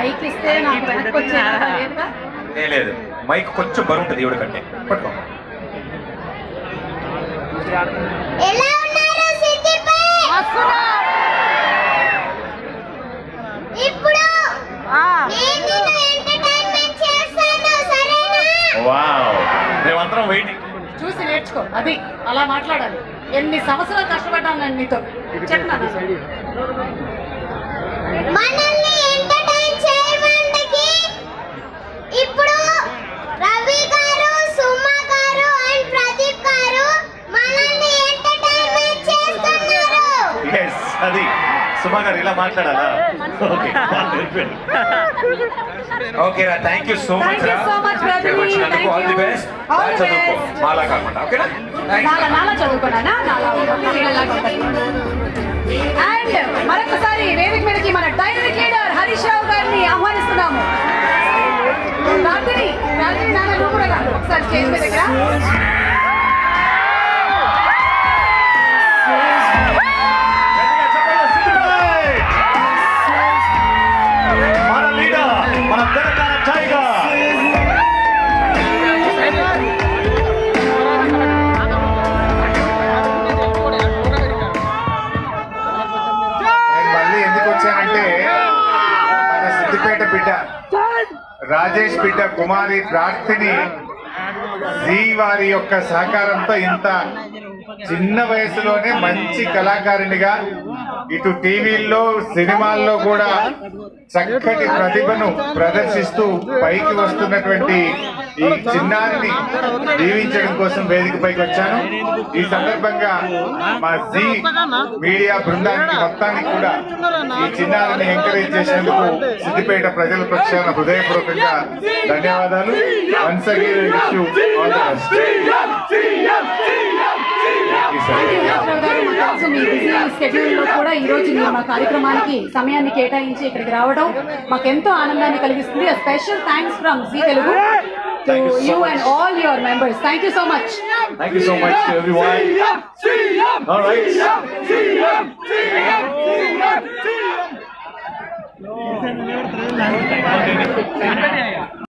Mic ఇస్తే నాకు వెనక్కి వచ్చేలా లేదుగా ఏ లేదు మైక్ కొంచెం బరువు ఉంటుంది ఈవిడ కంటే పట్టుకో ఎలా ఉన్నారు సిద్దిపై ఇప్పుడు నేను నిన్ను ఎంటర్టైన్మెంట్ చేస్తాను సరేనా వావ్ మేమందరం వెయిటింగ్ చూసి నేర్చుకో అది అలా మాట్లాడాలి ఎన్ని సంవత్సరాలు కష్టపడ్డాను నేను నీతో చెప్పినాను మనల్ని ఎంటర్టైన్ చేయడానికి ఇప్పుడు రవి గారు సుమ గారు అండ్ ప్రదీప్ గారు మనల్ని ఎంటర్టైన్మెంట్ చేస్తున్నారు ఎస్ అది సుమా గారు ఇలా మాట్లాడాలా ఓకే ఓకే రా thank you so much Thank you so much, Rajni. Thank all the you. Best All the చదువుకో best. మాలా కాకుండా ఓకేనా నాలా నాలా చదువుకున్నానా నాలా అండ్ మరొకసారి వేదిక మీదకి మన డైనమిక్ లీడర్ హరీష్ రావు గారిని ఆహ్వానిస్తున్నాము రాత్రి రాత్రి నాన్న నువ్వు కూడా రా. ఒకసారి స్టేజ్ మీద దగ్గర గట్టిగా చెప్పండి, సిద్ధిపై! మన లీడర్ మన తెలంగాణ టైగర్ నేను మళ్ళీ ఎందుకు వచ్చానంటే మన సిద్దిపేట బిడ్డ రాజేష్ బిడ్డ కుమారి ప్రార్థిని జీ వారి యొక్క సహకారంతో ఇంత చిన్న వయసులోనే మంచి కళాకారిణిగా ఇటు టీవీల్లో సినిమాల్లో కూడా చక్కటి ప్రతిభను ప్రదర్శిస్తూ పైకి వస్తున్నటువంటి ఈ చిన్నారిని దీవించడం కోసం వేదిక పైకి వచ్చాను ఈ సందర్భంగా మా జీ మీడియా బృందానికి మొత్తానికి కూడా ఈ చిన్నారిని ఎంకరేజ్ చేసేందుకు సిద్దిపేట ప్రజల పక్షాన హృదయపూర్వకంగా ధన్యవాదాలు once again wish you all the best thank you Harish Rao garu మాకు తెలుసు మీ బిజీ స్కెడ్యూల్ లో కూడా ఈ రోజు మీరు మా కార్యక్రమానికి సమయాన్ని కేటాయించి ఇక్కడికి రావడం మాకు ఎంతో ఆనందాన్ని కలిగిస్తుంది special thanks from Zee Telugu to Thank you so you much. And all your members thank you so much thank you so much everyone all right